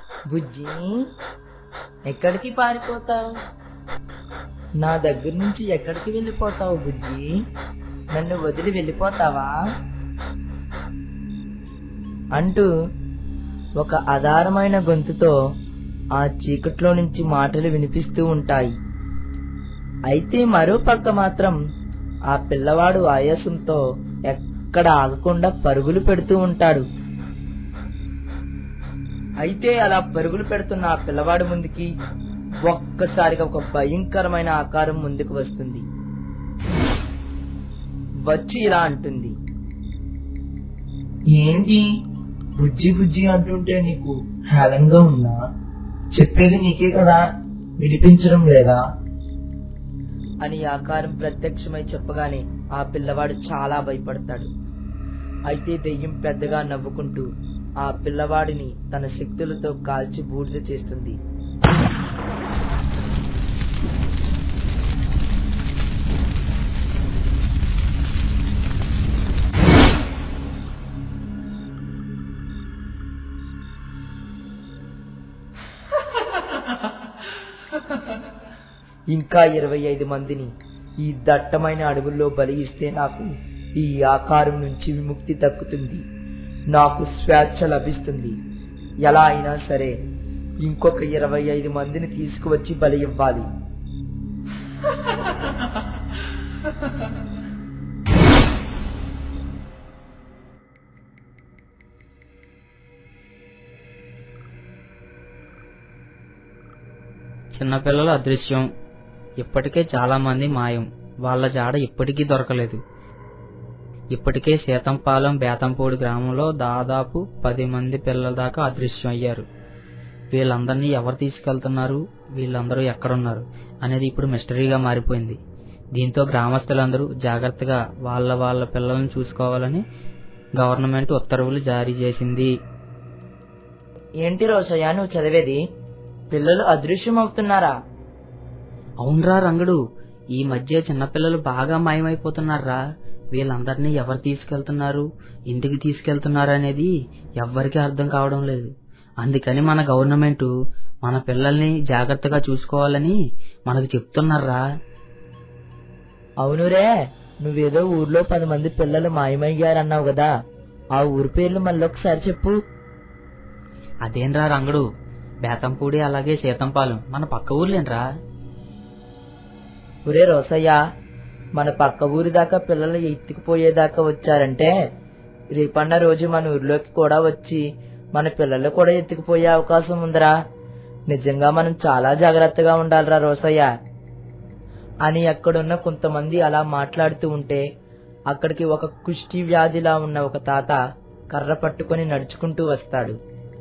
బుజ్జి ఎక్కడికి పారిపోతావు నా దగ్గర నుంచి ఎక్కడికి వెళ్ళిపోతావు బుజ్జి నన్ను వదిలి వెళ్ళిపోతావా అంటూ ఒక అధారమైన గొంతుతో ఆ చీకట్లో నుంచి మాటలు వినిపిస్తూ ఉంటాయి అయితే మరో పక్క మాత్రం ఆ పిల్లవాడు ఆయాసంతో ఎక్కడ ఆగకుండా పరుగులు పెడుతూ ఉంటాడు అయితే అలా పరుగులు పెడుతున్న ఆ పిల్లవాడు ముందుకి ఒక్కసారిగా ఒక భయంకరమైన ఆకారం ముందుకు వస్తుంది వచ్చి ఇలా అంటుంది ఏంటి బుజ్జి బుజ్జి అంటుంటే నీకు హేళంగా ఉందా చెప్పేది నీకే కదా వినిపించడం లేదా అని ఆకారం ప్రత్యక్షమై చెప్పగానే ఆ పిల్లవాడు చాలా భయపడతాడు అయితే దెయ్యం పెద్దగా నవ్వుకుంటూ ఆ పిల్లవాడిని తన శక్తులతో కాల్చి బూడిద చేస్తుంది ఇంకా ఇరవై ఐదు మందిని ఈ దట్టమైన అడవుల్లో బలి ఇస్తే నాకు ఈ ఆకారం నుంచి విముక్తి దక్కుతుంది నాకు స్వేచ్ఛ లభిస్తుంది ఎలా అయినా సరే ఇంకొక ఇరవై ఐదు మందిని తీసుకువచ్చి బలి ఇవ్వాలి చిన్నపిల్లల అదృశ్యం ఇప్పటికే చాలా మంది మాయం వాళ్ళ జాడ ఇప్పటికీ దొరకలేదు ఇప్పటికే సీతంపాలెం బేతంపూడి గ్రామంలో దాదాపు పది మంది పిల్లల దాకా అదృశ్యం అయ్యారు వీళ్ళందరినీ ఎవరు తీసుకెళ్తున్నారు వీళ్ళందరూ ఎక్కడున్నారు అనేది ఇప్పుడు మిస్టరీగా మారిపోయింది దీంతో గ్రామస్తులందరూ జాగ్రత్తగా వాళ్ళ వాళ్ళ పిల్లల్ని చూసుకోవాలని గవర్నమెంట్ ఉత్తర్వులు జారీ చేసింది ఏంటి రోషయ్య నువ్వు చదివేది పిల్లలు అదృశ్యం అవుతున్నారా అవునరా రంగడు ఈ మధ్య చిన్నపిల్లలు బాగా మాయమైపోతున్నారా వీళ్ళందరినీ ఎవరు తీసుకెళ్తున్నారు ఇంటికి తీసుకెళ్తున్నారు అనేది ఎవ్వరికీ అర్థం కావడం లేదు అందుకని మన గవర్నమెంట్ మన పిల్లల్ని జాగ్రత్తగా చూసుకోవాలని మనకు చెప్తున్నారా అవునురే నువ్వేదో ఊర్లో పది మంది పిల్లలు మాయమయ్యారన్నావు కదా ఆ ఊరి పేర్లు మళ్ళొకసారి చెప్పు అదేంరా రంగడు బేతంపూడి అలాగే సీతంపాలెం మన పక్క ఊర్లేంట్రా ఒరే రోసయ్య మన పక్క ఊరి దాకా పిల్లలు ఎత్తుకుపోయేదాకా వచ్చారంటే రేపన్న రోజు మన ఊర్లోకి కూడా వచ్చి మన పిల్లలు కూడా ఎత్తుకుపోయే అవకాశం ఉందిరా నిజంగా మనం చాలా జాగ్రత్తగా ఉండాలిరా రోసయ్య అని అక్కడున్న కొంతమంది అలా మాట్లాడుతూ ఉంటే అక్కడికి ఒక కుష్టి వ్యాధిలా ఉన్న ఒక తాత కర్ర పట్టుకొని నడుచుకుంటూ వస్తాడు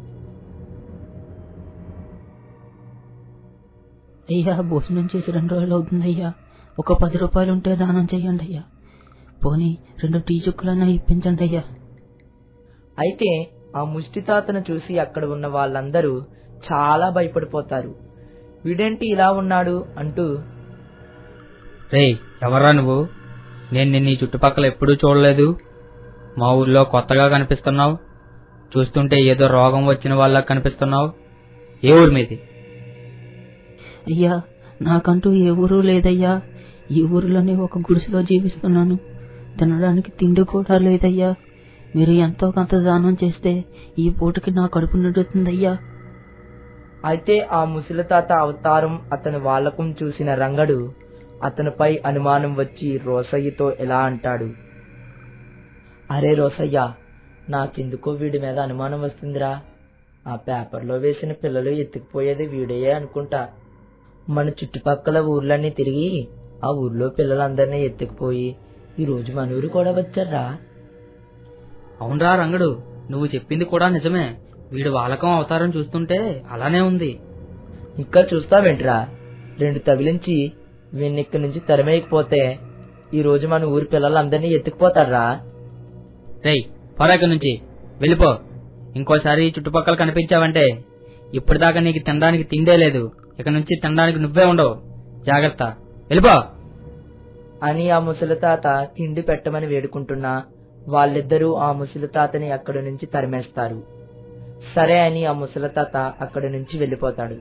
అయ్యా భోజనం చేసి రెండు రోజులు అవుతుంది అయ్యా ఒక పది రూపాయలు ఉంటే దానం చెయ్యండి అయ్యా పోనీ రెండు టీ చుక్కలన్నా ఇప్పించండి అయ్యా అయితే ఆ ముష్టి తాతను చూసి అక్కడ ఉన్న వాళ్ళందరూ చాలా భయపడిపోతారు వీడేంటి ఇలా ఉన్నాడు అంటూ రే ఎవర్రా నువ్వు నేను నిన్ను ఈ చుట్టుపక్కల ఎప్పుడూ చూడలేదు మా ఊర్లో కొత్తగా కనిపిస్తున్నావు చూస్తుంటే ఏదో రోగం వచ్చిన వాళ్ళ కనిపిస్తున్నావు ఏ ఊరు మీది అయ్యా నాకంటూ ఏ ఊరు లేదయ్యా ఈ ఊరిలోనే ఒక గుడిసెలో జీవిస్తున్నాను తినడానికి తిండి కూడా లేదయ్యా మీరు ఎంతో కొంత దానం చేస్తే ఈ పూటకి నా కడుపు నిండుతుందయ్యా అయితే ఆ ముసలి తాత అవతారం అతని వాలకం చూసిన రంగడు అతనిపై అనుమానం వచ్చి రోసయ్యతో ఎలా అంటాడు అరే రోసయ్య నాకెందుకో వీడి మీద అనుమానం వస్తుందిరా ఆ పేపర్లో వేసిన పిల్లలు ఎత్తుకుపోయేది వీడేయే అనుకుంటా మన చుట్టుపక్కల ఊర్లన్నీ తిరిగి ఆ ఊర్లో పిల్లలందరినీ ఎత్తుకుపోయి ఈ రోజు మన ఊరు కూడా వచ్చారా అవునరా రంగడు నువ్వు చెప్పింది కూడా నిజమే వీడు వాలకం అవతారం చూస్తుంటే అలానే ఉంది ఇంకా చూస్తావేంట్రా రెండు తగిలించి వీణ్ణిక్కడి నుంచి తరిమేయకపోతే ఈ రోజు మన ఊరి పిల్లలందరినీ ఎత్తుకుపోతారా రేయ్ పోరా ఇక్కడి నుంచి వెళ్ళిపో ఇంకోసారి ఈ చుట్టుపక్కల కనిపించావంటే ఇప్పటిదాకా నీకు తినడానికి తిండే లేదు ఇక నుంచి తినడానికి నువ్వే ఉండవు జాగ్రత్త వెళ్ళిపో అని ఆ ముసలి తాత తిండి పెట్టమని వేడుకుంటున్నా వాళ్ళిద్దరూ ఆ ముసలి తాతని అక్కడి నుంచి తరిమేస్తారు సరే అని ఆ ముసలి తాత అక్కడి నుంచి వెళ్ళిపోతాడు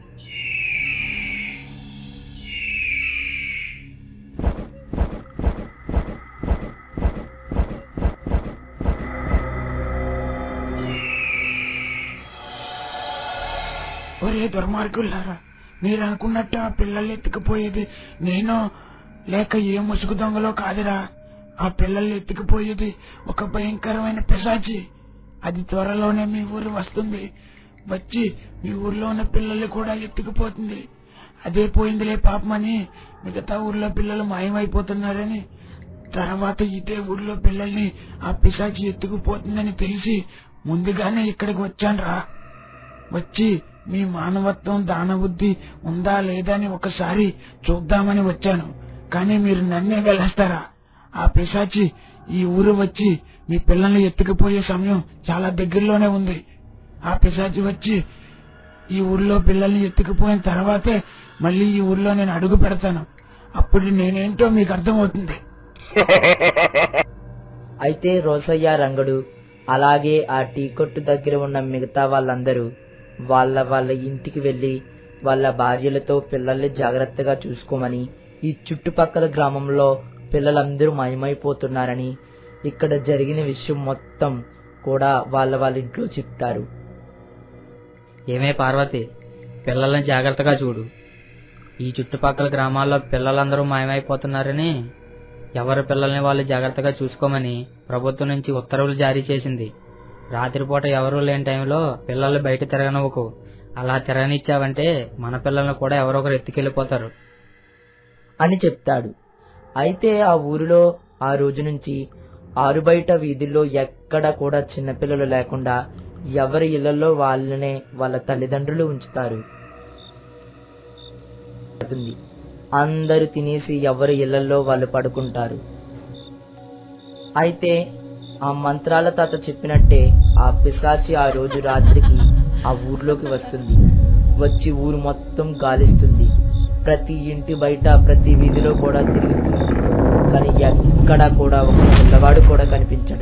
ఒరే దుర్మార్గులారా మీరు అనుకున్నట్టు ఆ పిల్లల్ని ఎత్తుకుపోయేది నేను లేక ఏ ముసుగు దొంగలో కాదురా ఆ పిల్లల్ని ఎత్తుకుపోయేది ఒక భయంకరమైన పిశాచి అది త్వరలోనే మీ ఊరు వస్తుంది వచ్చి మీ ఊర్లో ఉన్న పిల్లల్ని కూడా ఎత్తుకుపోతుంది అదే పోయిందిలే పాపమని మిగతా ఊర్లో పిల్లలు మాయమైపోతున్నారని తర్వాత ఇదే ఊర్లో పిల్లల్ని ఆ పిశాచి ఎత్తుకుపోతుందని తెలిసి ముందుగానే ఇక్కడికి వచ్చానురా వచ్చి మీ మానవత్వం దానబుద్ధి ఉందా లేదా అని ఒకసారి చూద్దామని వచ్చాను కానీ మీరు నన్నే వెళ్ళేస్తారా ఆ పిశాచి ఈ ఊరు వచ్చి మీ పిల్లల్ని ఎత్తుకుపోయే సమయం చాలా దగ్గరలోనే ఉంది ఆ పిశాచి వచ్చి ఈ ఊర్లో పిల్లల్ని ఎత్తుకుపోయిన తర్వాతే మళ్ళీ ఈ ఊర్లో నేను అడుగు పెడతాను అప్పుడు నేనేంటో మీకు అర్థమవుతుంది అయితే రోసయ్య రంగడు అలాగే ఆ టీ కొట్టు దగ్గర ఉన్న మిగతా వాళ్ళందరూ వాళ్ళ వాళ్ళ ఇంటికి వెళ్లి వాళ్ళ భార్యలతో పిల్లల్ని జాగ్రత్తగా చూసుకోమని ఈ చుట్టుపక్కల గ్రామంలో పిల్లలందరూ మయమైపోతున్నారని ఇక్కడ జరిగిన విషయం మొత్తం కూడా వాళ్ళ వాళ్ళ ఇంట్లో చెప్తారు ఏమే పార్వతి పిల్లల్ని జాగ్రత్తగా చూడు ఈ చుట్టుపక్కల గ్రామాల్లో పిల్లలందరూ మాయమైపోతున్నారని ఎవరి పిల్లల్ని వాళ్ళు జాగ్రత్తగా చూసుకోమని ప్రభుత్వం నుంచి ఉత్తర్వులు జారీ చేసింది రాత్రిపూట ఎవరూ లేని టైంలో పిల్లలు బయట తిరగనివ్వకు అలా తిరగనిచ్చావంటే మన పిల్లల్ని కూడా ఎవరో ఒకరు ఎత్తుకెళ్ళిపోతారు అని చెప్తాడు అయితే ఆ ఊరిలో ఆ రోజు నుంచి ఆరు బయట వీధుల్లో ఎక్కడ కూడా చిన్నపిల్లలు లేకుండా ఎవరి ఇళ్లలో వాళ్ళనే వాళ్ళ తల్లిదండ్రులు ఉంచుతారు అవుతుంది. అందరూ తినేసి ఎవరి ఇళ్లలో వాళ్ళు పడుకుంటారు అయితే ఆ మంత్రాల తాత చెప్పినట్టే ఆ పిశాచి ఆ రోజు రాత్రికి ఆ ఊర్లోకి వస్తుంది వచ్చి ఊరు మొత్తం గాలిస్తుంది ప్రతి ఇంటి బయట ప్రతి వీధిలో కూడా తిరుగుతుంది కానీ ఎక్కడా కూడా ఒక పిల్లవాడు కూడా కనిపించడు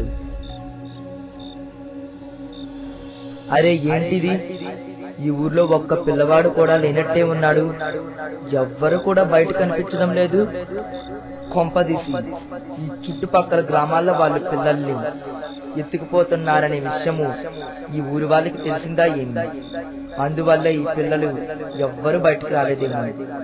అరే ఏంటిది ఈ ఊర్లో ఒక్క పిల్లవాడు కూడా లేనట్టే ఉన్నాడు ఎవ్వరు కూడా బయట కనిపించడం లేదు కొంపదీసి ఈ చుట్టుపక్కల గ్రామాల్లో వాళ్ళ పిల్లల్ని ఎత్తుకుపోతున్నారనే విషయము ఈ ఊరి వాళ్ళకి తెలిసిందా ఏంది అందువల్ల ఈ పిల్లలు ఎవ్వరు బయటకు రాలేదేమో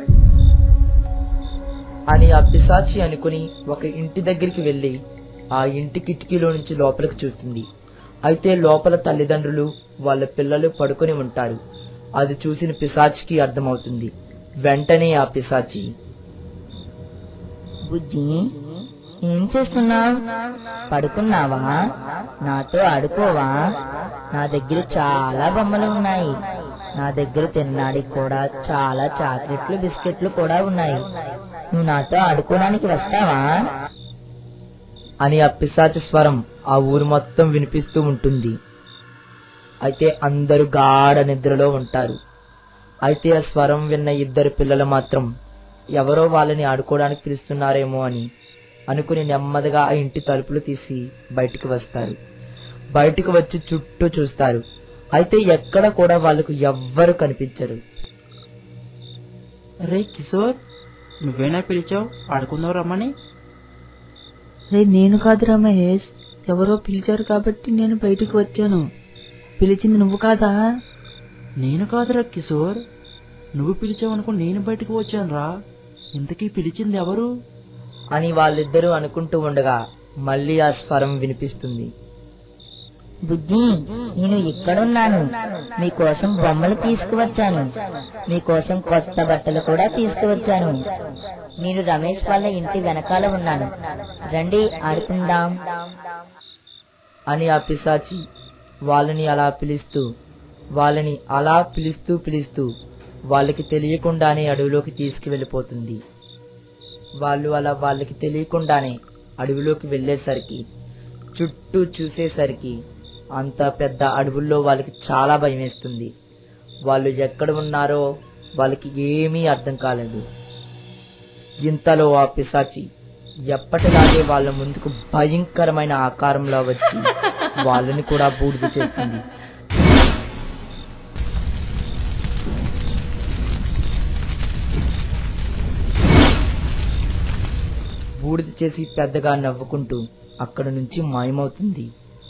అని ఆ పిశాచి అనుకుని ఒక ఇంటి దగ్గరికి వెళ్లి ఆ ఇంటి కిటికీలో నుంచి లోపలికి చూస్తుంది అయితే లోపల తల్లిదండ్రులు వాళ్ళ పిల్లలు పడుకొని ఉంటారు అది చూసిన పిశాచికి అర్థమవుతుంది వెంటనే ఆ పిశాచి బుజ్జి ఏం చేస్తున్నావు పడుకున్నావా నాతో ఆడుకోవా నా దగ్గర చాలా బొమ్మలు ఉన్నాయి నా దగ్గర తినడానికి కూడా చాలా చాక్లెట్లు బిస్కెట్లు కూడా ఉన్నాయి నువ్వు నాతో ఆడుకోవడానికి వస్తావా అని ఆ పిశాచి స్వరం ఆ ఊరు మొత్తం వినిపిస్తూ ఉంటుంది అయితే అందరూ గాఢ నిద్రలో ఉంటారు అయితే ఆ స్వరం విన్న ఇద్దరు పిల్లలు మాత్రం ఎవరో వాళ్ళని ఆడుకోవడానికి పిలుస్తున్నారేమో అని అనుకుని నెమ్మదిగా ఆ ఇంటి తలుపులు తీసి బయటికి వస్తారు బయటికి వచ్చి చుట్టూ చూస్తారు అయితే ఎక్కడ కూడా వాళ్ళకు ఎవ్వరు కనిపించరు రే కిషోర్ నువ్వేనా పిలిచావు ఆడుకుందావు రమ్మని రే నేను కాదురా మహేష్ ఎవరో పిలిచారు కాబట్టి నేను బయటికి వచ్చాను పిలిచింది నువ్వు కాదా నేను కాదురా కిషోర్ నువ్వు పిలిచావు అనుకో నేను బయటికి వచ్చాను రా ఇంతకీ పిలిచింది ఎవరు అని వాళ్ళిద్దరూ అనుకుంటూ ఉండగా మళ్ళీ ఆ స్వరం వినిపిస్తుంది బుజ్జి నేను ఇక్కడున్నాను మీకోసం బొమ్మలు తీసుకువచ్చాను మీకోసం కొత్త బట్టలు కూడా తీసుకువచ్చాను నేను రమేష్ వాళ్ళ ఇంటి వెనకాల ఉన్నాను రండి ఆడుకుందాం అని ఆ పిశాచి వాళ్ళని అలా పిలుస్తూ వాళ్ళని అలా పిలుస్తూ పిలుస్తూ వాళ్ళకి తెలియకుండానే అడవిలోకి తీసుకువెళ్ళిపోతుంది వాళ్ళు అలా వాళ్ళకి తెలియకుండానే అడవిలోకి వెళ్ళేసరికి చుట్టూ చూసేసరికి అంత పెద్ద అడవుల్లో వాళ్ళకి చాలా భయం వేస్తుంది వాళ్ళు ఎక్కడ ఉన్నారో వాళ్ళకి ఏమీ అర్థం కాలేదు ఇంతలో ఆ పిశాచి ఎప్పటిలాగే వాళ్ళ ముందుకు భయంకరమైన ఆకారంలో వచ్చి వాళ్ళని కూడా బూడిద చేస్తుంది బూడిద చేసి పెద్దగా నవ్వుకుంటూ అక్కడి నుంచి మాయమవుతుంది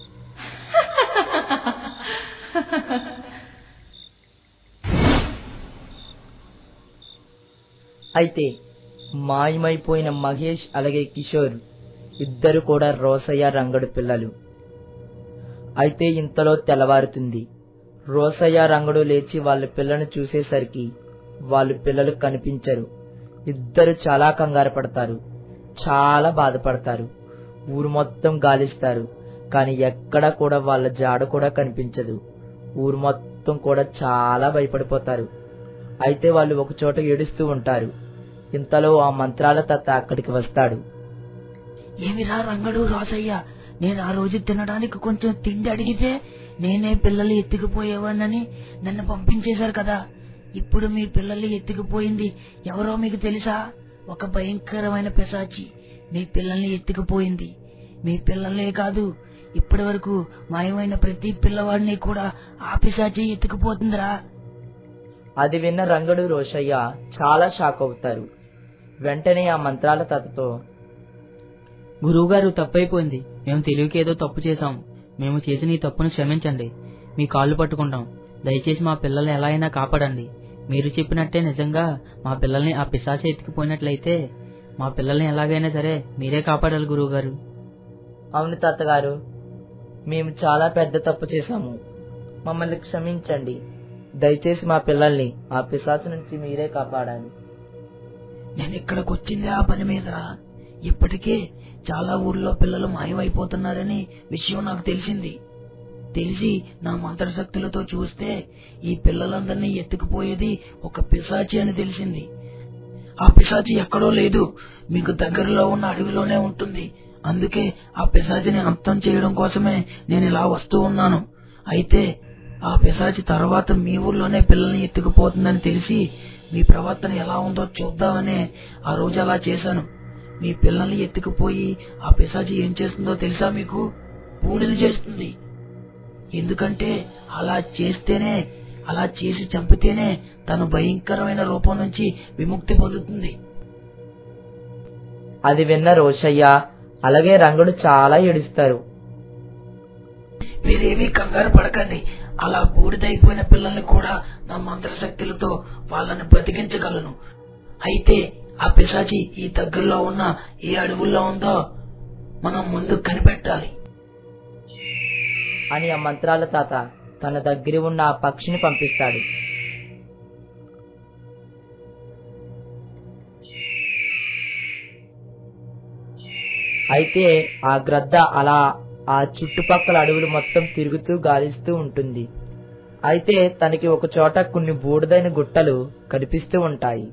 అయితే మాయమైపోయిన మహేష్ అలాగే కిషోర్ ఇద్దరు కూడా రోసయ్య రంగడు పిల్లలు అయితే ఇంతలో తెల్లవారుతుంది రోసయ్య రంగడు లేచి వాళ్ళ పిల్లను చూసేసరికి వాళ్ళ పిల్లలు కనిపించరు ఇద్దరు చాలా కంగారు పడతారు చాలా బాధపడతారు ఊరు మొత్తం గాలిస్తారు కానీ ఎక్కడా కూడా వాళ్ళ జాడ కూడా కనిపించదు ఊరు మొత్తం కూడా చాలా భయపడిపోతారు అయితే వాళ్ళు ఒక చోట ఏడుస్తూ ఉంటారు ఇంతలో ఆ మంత్రాల తత్త అక్కడికి వస్తాడు ఏమిరా రంగడు రాసయ్య నేను ఆ రోజు తినడానికి కొంచెం తిండి అడిగితే నేనే పిల్లలు ఎత్తుకుపోయేవానని నన్ను పంపించేశారు కదా ఇప్పుడు మీ పిల్లల్ని ఎత్తుకుపోయింది ఎవరో మీకు తెలుసా ఒక భయంకరమైన పిశాచి మీ పిల్లల్ని ఎత్తుకుపోయింది మీ పిల్లలే కాదు ఇప్పటి వరకు మాయమైన ప్రతి పిల్లవాడిని కూడా ఆ పిశాచి ఎత్తుకుపోతుందిరా అది విన్న రంగడు రోషయ్య చాలా షాక్ అవుతారు వెంటనే ఆ మంత్రాల తతతో గురువుగారు తప్పైపోయింది మేము తెలివికేదో తప్పు చేశాం మేము చేసిన ఈ తప్పును క్షమించండి మీ కాళ్ళు పట్టుకుంటాం దయచేసి మా పిల్లల్ని ఎలా అయినా కాపాడండి మీరు చెప్పినట్టే నిజంగా మా పిల్లల్ని ఆ పిశాచ ఎత్తుకుపోయినట్లయితే మా పిల్లల్ని ఎలాగైనా సరే మీరే కాపాడాలి గురువుగారు అవును తాతగారు మేము చాలా పెద్ద తప్పు చేశాము మమ్మల్ని క్షమించండి దయచేసి మా పిల్లల్ని ఆ పిశాచు నుంచి మీరే కాపాడాలి నేను ఇక్కడికి వచ్చింది ఆ పని మీద ఇప్పటికే చాలా ఊర్లో పిల్లలు మాయమైపోతున్నారని విషయం నాకు తెలిసింది తెలిసి నా మంత్రశక్తులతో చూస్తే ఈ పిల్లలందరినీ ఎత్తుకుపోయేది ఒక పిశాచి అని తెలిసింది ఆ పిశాచి ఎక్కడో లేదు మీకు దగ్గరలో ఉన్న అడవిలోనే ఉంటుంది అందుకే ఆ పిశాచిని అంతం చేయడం కోసమే నేను ఇలా వస్తూ ఉన్నాను అయితే ఆ పిశాచి తర్వాత మీ ఊర్లోనే పిల్లల్ని ఎత్తుకుపోతుందని తెలిసి మీ ప్రవర్తన ఎలా ఉందో చూద్దామనే ఆ రోజు అలా చేశాను మీ పిల్లల్ని ఎత్తుకుపోయి ఆ పిశాచి ఏం చేస్తుందో తెలుసా మీకు బూడిద చేస్తుంది ఎందుకంటే అలా చేస్తేనే అలా చేసి చంపితేనే తను భయంకరమైన రూపం నుంచి విముక్తి పొందుతుంది అది విన్న రోషయ్య అలాగే రంగడు చాలా ఏడుస్తారు మీరేమీ కంగారు పడకండి అలా బూడిదైపోయిన పిల్లల్ని కూడా నా మంత్రశక్తులతో వాళ్ళని బ్రతికించగలను అయితే ఆ పిశాచి ఈ దగ్గరలో ఉన్న ఏ అడవుల్లో ఉందో మనం ముందు కనిపెట్టాలి అని ఆ మంత్రాల తాత తన దగ్గర ఉన్న ఆ పక్షిని పంపిస్తాడు అయితే ఆ గ్రద్ద అలా ఆ చుట్టుపక్కల అడవులు మొత్తం తిరుగుతూ గాలిస్తూ ఉంటుంది అయితే తనకి ఒక చోట కొన్ని బూడిదైన గుట్టలు కనిపిస్తూ ఉంటాయి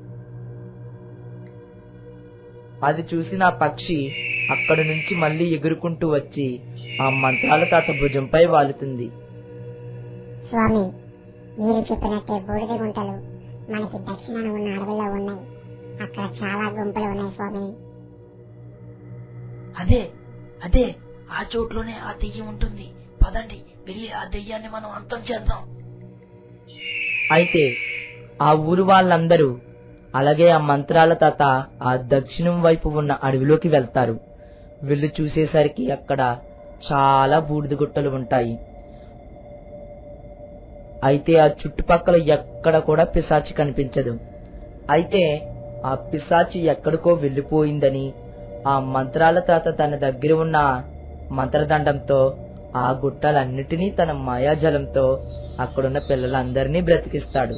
అది చూసిన ఆ పక్షి అక్కడి నుంచి మళ్ళీ ఎగురుకుంటూ వచ్చి ఆ మంత్రాల తాత భుజంపై వాలుతుంది స్వామి మీరు చెప్పినట్టే బూడిద గుంటలు మనకి దక్షిణాన ఉన్న అడవిలో ఉన్నాయి అక్కడ చాలా గుంపులు ఉన్నాయి స్వామి అదే అదే ఆ చోట్లోనే ఆ దెయ్యం ఉంటుంది పదండి వెళ్ళి ఆ దెయ్యాన్ని మనం అంతం చేద్దాం అయితే ఆ ఊరు వాళ్ళందరూ అలాగే ఆ మంత్రాల తాత ఆ దక్షిణం వైపు ఉన్న అడవిలోకి వెళ్తారు వెళ్ళి చూసేసరికి అక్కడ చాలా బూడిద గుట్టలు ఉంటాయి అయితే ఆ చుట్టుపక్కల ఎక్కడ కూడా పిశాచి కనిపించదు అయితే ఆ పిశాచి ఎక్కడికో వెళ్ళిపోయిందని ఆ మంత్రాల తాత తన దగ్గర ఉన్న మంత్రదండంతో ఆ గుట్టలన్నిటినీ తన మాయాజలంతో అక్కడున్న పిల్లలందరినీ బ్రతికిస్తాడు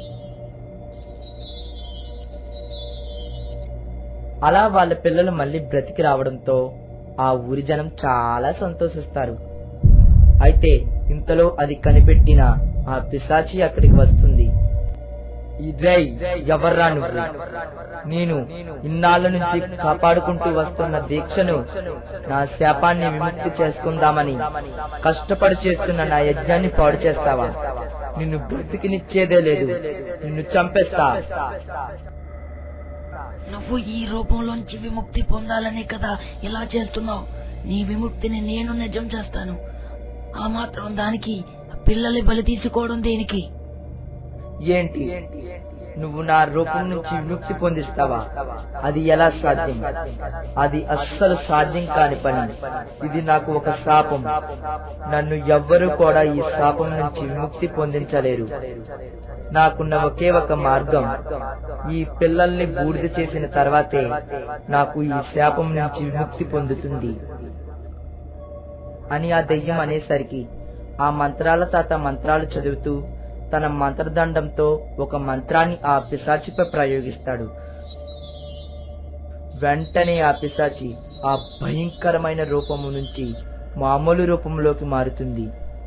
అలా వాళ్ళ పిల్లలు మళ్ళీ బ్రతికి రావడంతో ఆ ఊరి జనం చాలా సంతోషిస్తారు అయితే ఇంతలో అది కనిపెట్టిన ఆ పిశాచి అక్కడికి వస్తుంది ఇద్రై ఎవర్రా నువ్వు నేను ఇన్నాళ్ళ నుంచి కాపాడుకుంటూ వస్తున్న దీక్షను నా శాపాన్ని విముక్తి చేసుకుందామని కష్టపడి చేస్తున్న నా యజ్ఞాన్ని పాడు చేస్తావా నిన్ను బ్రతికినిచ్చేదే లేదు నిన్ను చంపేస్తా నువ్వు ఈ రూపంలోంచి విముక్తి పొందాలని కదా ఇలా చేస్తున్నావు నీ విముక్తిని నేను నిజం చేస్తాను ఆ మాత్రం దానికి పిల్లల్ని బలి తీసుకోవడం దేనికి ఏంటి నువ్వు నా రూపం నుంచి విముక్తి పొందిస్తావా అది ఎలా సాధ్యం అది అస్సలు సాధ్యం కాని పని ఇది నాకు ఒక శాపం నన్ను ఎవ్వరూ కూడా ఈ శాపం నుంచి విముక్తి పొందించలేరు నాకున్న ఒకే ఒక మార్గం ఈ పిల్లల్ని బూడిద చేసిన తర్వాతే నాకు ఈ శాపం నుంచి విముక్తి పొందుతుంది అని ఆ దెయ్యం అనేసరికి ఆ మంత్రాల తాత మంత్రాలు చదువుతూ తన మంత్రదండంతో ఒక మంత్రాన్ని ఆ పిశాచిపై ప్రయోగిస్తాడు వెంటనే ఆ పిశాచి ఆ భయంకరమైన రూపము నుంచి మామూలు రూపంలోకి మారుతుంది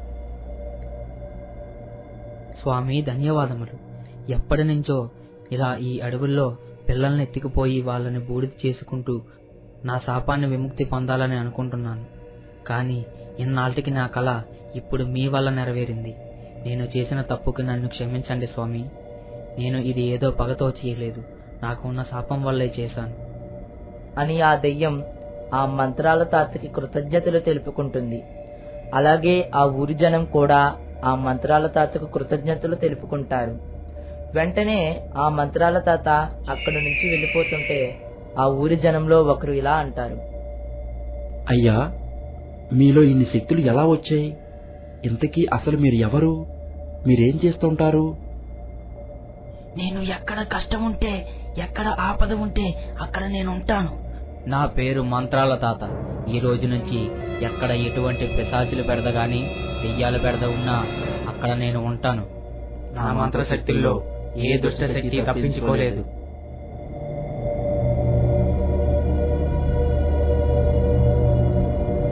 స్వామి ధన్యవాదములు ఎప్పటి నుంచో ఇలా ఈ అడవుల్లో పిల్లల్ని ఎత్తుకుపోయి వాళ్ళని బూడిద చేసుకుంటూ నా శాపాన్ని విముక్తి పొందాలని అనుకుంటున్నాను కానీ ఇన్నాళ్ళకి నా కళ ఇప్పుడు మీ వల్ల నెరవేరింది నేను చేసిన తప్పుకి నన్ను క్షమించండి స్వామి నేను ఇది ఏదో పగతో చేయలేదు నాకు ఉన్న శాపం వల్లే చేశాను అని ఆ దెయ్యం ఆ మంత్రాల తాతకి కృతజ్ఞతలు తెలుపుకుంటుంది అలాగే ఆ ఊరి జనం కూడా ఆ మంత్రాల తాతకు కృతజ్ఞతలు తెలుపుకుంటారు వెంటనే ఆ మంత్రాల తాత అక్కడి నుంచి వెళ్ళిపోతుంటే ఆ ఊరి జనంలో ఒకరు ఇలా అంటారు అయ్యా మీలో ఇన్ని శక్తులు ఎలా వచ్చాయి ఇంతకీ అసలు మీరు ఎవరు మీరేం చేస్తుంటారు నేను ఎక్కడ కష్టం ఉంటే ఎక్కడ ఆపద ఉంటే అక్కడ నేను ఉంటాను నా పేరు మంత్రాల తాత ఈ రోజు నుంచి ఎక్కడ ఎటువంటి పిశాచులు పెడద గాని దెయ్యాలు పెడద ఉన్నా అక్కడ నేను ఉంటాను నా మంత్రశక్తుల్లో ఏ దుష్టశక్తి తప్పించుకోలేదు